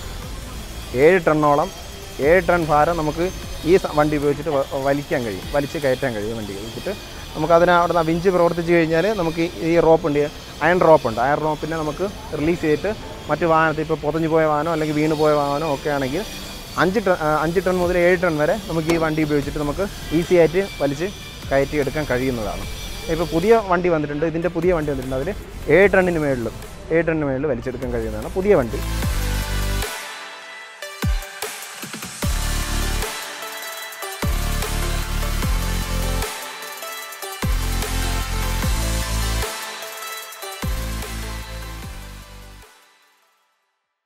ഏഴ് ടണ്ണോളം ഏഴ് ടൺ ഭാരം നമുക്ക് ഈ സ- വണ്ടി ഉപയോഗിച്ചിട്ട് വ- വലിക്കാൻ കഴിയും വലിച്ച് കയറ്റാൻ കഴിയും വണ്ടി വെച്ചിട്ട് നമുക്ക് അതിന് അവിടെ നിന്ന് വിഞ്ച് പ്രവർത്തിച്ച് കഴിഞ്ഞാൽ നമുക്ക് ഈ റോപ്പ് ഉണ്ട് അയൺ റോപ്പ് ഉണ്ട് അയൺ റോപ്പിനെ നമുക്ക് റിലീസ് ചെയ്തിട്ട് മറ്റ് വാഹനത്തിൽ ഇപ്പോൾ പൊതഞ്ഞു പോയ വാഹനം അല്ലെങ്കിൽ വീണ് പോയ വാഹനം ഒക്കെ ആണെങ്കിൽ അഞ്ച് ടൺ ആ, അഞ്ച് ടൺ മുതൽ ഏഴ് ടൺ വരെ നമുക്ക് ഈ വണ്ടി ഉപയോഗിച്ചിട്ട് നമുക്ക് ഈസി ആയിട്ട് വലിച്ച് കയറ്റി എടുക്കാൻ കഴിയുന്നതാണ് ഇപ്പോൾ പുതിയ വണ്ടി വന്നിട്ടുണ്ട് ഇതിൻ്റെ പുതിയ വണ്ടി വന്നിട്ടുണ്ട് അതിൽ ഏഴ് ടണ്ണിന് മേളിലും ഏഴ് ടണ്ണിന് മേളിൽ വലിച്ചെടുക്കാൻ കഴിയുന്നതാണ് പുതിയ വണ്ടി